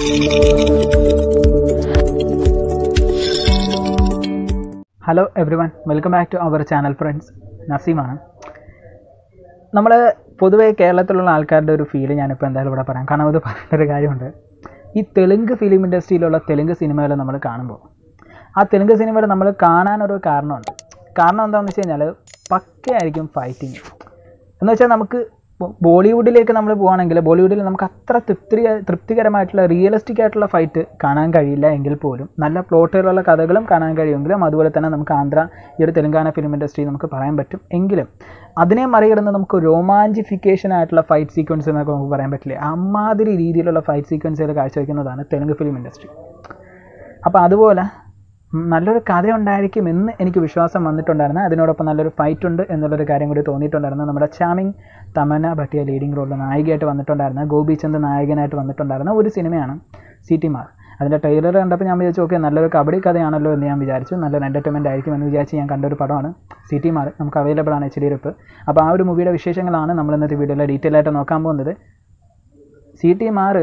hello everyone welcome back to our channel friends നസീമാണ് നമ്മൾ പൊതുവേ കേരളത്തിലുള്ള ആൾക്കാരുടെ ഒരു ഫീല് ഞാനിപ്പോൾ എന്തായാലും ഇവിടെ പറയാം കാരണം അത് പറയേണ്ട ഒരു കാര്യമുണ്ട് ഈ തെലുങ്ക് ഫിലിം ഇൻഡസ്ട്രിയിലുള്ള തെലുങ്ക് സിനിമകൾ നമ്മൾ കാണുമ്പോൾ ആ തെലുങ്ക് സിനിമകൾ നമ്മൾ കാണാനൊരു കാരണമുണ്ട് കാരണം എന്താണെന്ന് വെച്ച് കഴിഞ്ഞാൽ പക്കയായിരിക്കും ഫൈറ്റിങ് എന്ന് വെച്ചാൽ നമുക്ക് ബോ- ബോളിവുഡിലേക്ക് നമ്മൾ പോവുകയാണെങ്കിൽ ബോളിവുഡിൽ നമുക്ക് അത്ര തൃപ്തി തൃപ്തികരമായിട്ടുള്ള റിയലിസ്റ്റിക് ആയിട്ടുള്ള ഫൈറ്റ് കാണാൻ കഴിയില്ല എങ്കിൽ പോലും നല്ല പ്ലോട്ടുകളുള്ള കഥകളും കാണാൻ കഴിയുമെങ്കിലും അതുപോലെ തന്നെ നമുക്ക് ആന്ധ്ര ഈ ഒരു തെലങ്കാന ഫിലിം ഇൻഡസ്ട്രി നമുക്ക് പറയാൻ പറ്റും എങ്കിലും അതിനെ മറികടന്ന് നമുക്ക് റൊമാൻറ്റിഫിക്കേഷൻ ആയിട്ടുള്ള ഫൈറ്റ് സീക്വൻസ് എന്നൊക്കെ നമുക്ക് പറയാൻ പറ്റില്ല അമ്മാതിരി രീതിയിലുള്ള ഫൈറ്റ് സീക്വൻസുകൾ കാഴ്ചവെക്കുന്നതാണ് തെലുങ്ക് ഫിലിം ഇൻഡസ്ട്രി അപ്പോൾ അതുപോലെ ഉം, നല്ലൊരു കഥ ഉണ്ടായിരിക്കും എന്ന് എനിക്ക് വിശ്വാസം വന്നിട്ടുണ്ടായിരുന്നു അതിനോടൊപ്പം നല്ലൊരു ഫൈറ്റ് ഉണ്ട് എന്നുള്ളൊരു കാര്യം കൂടി തോന്നിയിട്ടുണ്ടായിരുന്നു നമ്മുടെ ചാമിങ് തമന്ന ഭട്ടിയ ലീഡിംഗ് റോളിൽ നായികയായിട്ട് വന്നിട്ടുണ്ടായിരുന്ന ഗോപിചന്ദ് നായകനായിട്ട് വന്നിട്ടുണ്ടായിരുന്ന ഒരു സിനിമയാണ് സി ടി മാർ അതിൻ്റെ ട്രെയിലർ കണ്ടപ്പോൾ ഞാൻ വിചാരിച്ചു ഓക്കെ നല്ലൊരു കബഡി കഥയാണല്ലോ എന്ന് ഞാൻ വിചാരിച്ചു നല്ലൊരു എൻ്റർടൈൻമെൻ്റ് ആയിരിക്കും എന്ന് വിചാരിച്ച് ഞാൻ കണ്ടൊരു പടമാണ് സി ടി മാർ നമുക്ക് അവൈലബിൾ ആണ് എച്ച് ഡി റിപ്പ് അപ്പോൾ ആ ഒരു മൂവിയുടെ വിശേഷങ്ങളാണ് നമ്മൾ ഇന്നത്തെ വീഡിയോയിൽ ഡീറ്റെയിൽ ആയിട്ട് നോക്കാൻ പോകുന്നത് സി ടി മാർ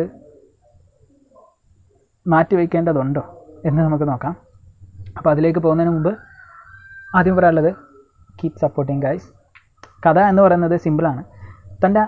മാറ്റിവെക്കേണ്ടതുണ്ടോ എന്ന് നമുക്ക് നോക്കാം അപ്പോൾ അതിലേക്ക് പോകുന്നതിന് മുമ്പ് ആദ്യം പറയാനുള്ളത് കീപ് സപ്പോർട്ടിങ് ഗൈസ് കഥ എന്ന് പറയുന്നത് സിമ്പിളാണ് തൻ്റെ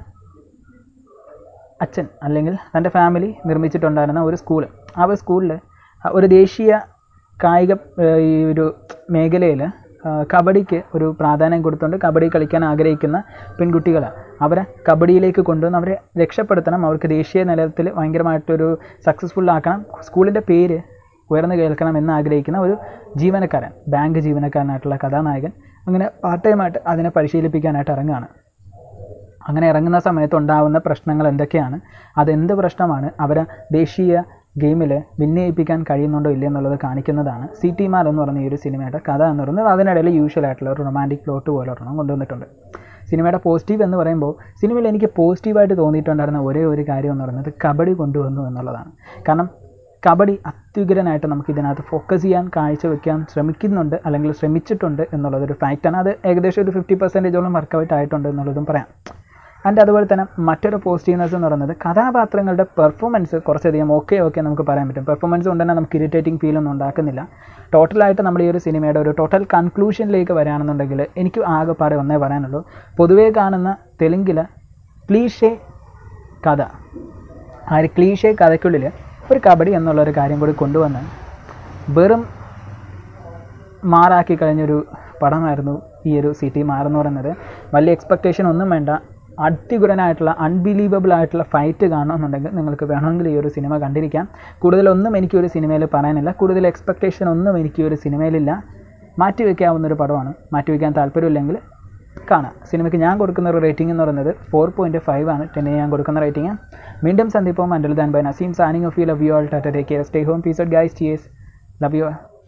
അച്ഛൻ അല്ലെങ്കിൽ തൻ്റെ ഫാമിലി നിർമ്മിച്ചിട്ടുണ്ടായിരുന്ന ഒരു സ്കൂൾ ആ ഒരു സ്കൂളിൽ ഒരു ദേശീയ കായിക ഏഹ്, ഈ ഒരു മേഖലയിൽ കബഡിക്ക് ഒരു പ്രാധാന്യം കൊടുത്തുകൊണ്ട് കബഡി കളിക്കാൻ ആഗ്രഹിക്കുന്ന പെൺകുട്ടികളെ അവരെ കബഡിയിലേക്ക് കൊണ്ടുവന്ന് അവരെ രക്ഷപ്പെടുത്തണം അവർക്ക് ദേശീയ നിലയത്തിൽ ഭയങ്കരമായിട്ടൊരു സക്സസ്ഫുൾ ആക്കണം സ്കൂളിൻ്റെ പേര് ഉയർന്നു കേൾക്കണം എന്ന് ആഗ്രഹിക്കുന്ന ഒരു ജീവനക്കാരൻ ബാങ്ക് ജീവനക്കാരനായിട്ടുള്ള കഥാനായകൻ അങ്ങനെ പാർട്ട് ടൈമായിട്ട് അതിനെ പരിശീലിപ്പിക്കാനായിട്ട് ഇറങ്ങുകയാണ് അങ്ങനെ ഇറങ്ങുന്ന സമയത്ത് ഉണ്ടാവുന്ന പ്രശ്നങ്ങൾ എന്തൊക്കെയാണ് അതെന്ത് പ്രശ്നമാണ് അവരെ ദേശീയ ഗെയിമിൽ ഭിന്നയിപ്പിക്കാൻ കഴിയുന്നുണ്ടോ ഇല്ല എന്നുള്ളത് കാണിക്കുന്നതാണ് സി ടി മാർ എന്ന് പറയുന്ന ഈ ഒരു സിനിമയുടെ കഥ എന്ന് പറയുന്നത് അതിനിടയിൽ യൂഷ്വൽ ആയിട്ടുള്ള ഒരു റൊമാൻറ്റിക് പ്ലോട്ട് പോലെ ഒരെണ്ണം കൊണ്ടുവന്നിട്ടുണ്ട് സിനിമയുടെ പോസിറ്റീവ് എന്ന് പറയുമ്പോൾ സിനിമയിൽ എനിക്ക് പോസിറ്റീവായിട്ട് തോന്നിയിട്ടുണ്ടായിരുന്ന ഒരേ ഒരു കാര്യം എന്ന് പറയുന്നത് കബഡി കൊണ്ടുവന്നു എന്നുള്ളതാണ് കാരണം കബഡി അത്യുഗ്രനായിട്ട് നമുക്ക് ഇതിനകത്ത് ഫോക്കസ് ചെയ്യാൻ കാഴ്ചവെക്കാൻ ശ്രമിക്കുന്നുണ്ട് അല്ലെങ്കിൽ ശ്രമിച്ചിട്ടുണ്ട് എന്നുള്ളതൊരു ഫാക്റ്റാണ് അത് ഏകദേശം ഒരു ഫിഫ്റ്റി പെർസെൻറ്റേജോളം വർക്കൗട്ട് ആയിട്ടുണ്ട് എന്നുള്ളതും പറയാം ആൻഡ് അതുപോലെ തന്നെ മറ്റൊരു പോസിറ്റീവ്നെസ് എന്ന് പറയുന്നത് കഥാപാത്രങ്ങളുടെ പെർഫോമൻസ് കുറച്ചധികം ഓക്കെ ഓക്കെ നമുക്ക് പറയാൻ പറ്റും പെർഫോമൻസ് കൊണ്ട് തന്നെ നമുക്ക് ഇറിറ്റേറ്റിംഗ് ഫീൽ ഒന്നും ഉണ്ടാക്കുന്നില്ല ടോട്ടലായിട്ട് നമ്മൾ ഈ ഒരു സിനിമയുടെ ഒരു ടോട്ടൽ കൺക്ലൂഷനിലേക്ക് വരികയാണെന്നുണ്ടെങ്കിൽ എനിക്ക് ആകെപ്പാടെ ഒന്നേ പറയാനുള്ളൂ പൊതുവേ കാണുന്ന തെലുങ്കിലെ ക്ലീഷേ കഥ ആ ഒരു ക്ലീഷേ കഥയ്ക്കുള്ളിൽ ഒരു കബഡി എന്നുള്ളൊരു കാര്യം കൂടി കൊണ്ടുവന്ന് വെറും മാറാക്കി കഴിഞ്ഞൊരു പടമായിരുന്നു ഈ ഒരു സിറ്റി മാറെന്ന് പറയുന്നത് വലിയ എക്സ്പെക്റ്റേഷൻ ഒന്നും വേണ്ട അത്യുഗ്രനായിട്ടുള്ള അൺബിലീവബിൾ ആയിട്ടുള്ള ഫൈറ്റ് കാണണമെന്നുണ്ടെങ്കിൽ നിങ്ങൾക്ക് വേണമെങ്കിൽ ഈ ഒരു സിനിമ കണ്ടിരിക്കാം കൂടുതലൊന്നും എനിക്ക് ഒരു സിനിമയിൽ പറയാനില്ല കൂടുതൽ എക്സ്പെക്റ്റേഷൻ ഒന്നും എനിക്ക് ഈ ഒരു സിനിമയിലില്ല മാറ്റിവെക്കാവുന്ന ഒരു പടമാണ് മാറ്റിവെക്കാൻ താല്പര്യമില്ലെങ്കിൽ കാണാം സിനിമയ്ക്ക് ഞാൻ കൊടുക്കുന്ന ഒരു റേറ്റിംഗ് എന്ന് പറയുന്നത് ഫോർ പോയിൻറ്റ് ഫൈവ് ആണ് ടെന്നിന് ഞാൻ കൊടുക്കുന്ന റേറ്റിംഗ് വീണ്ടും സന്ദീപം until then bye Naseem signing off you love you all tata take care stay home peace guys cheers love U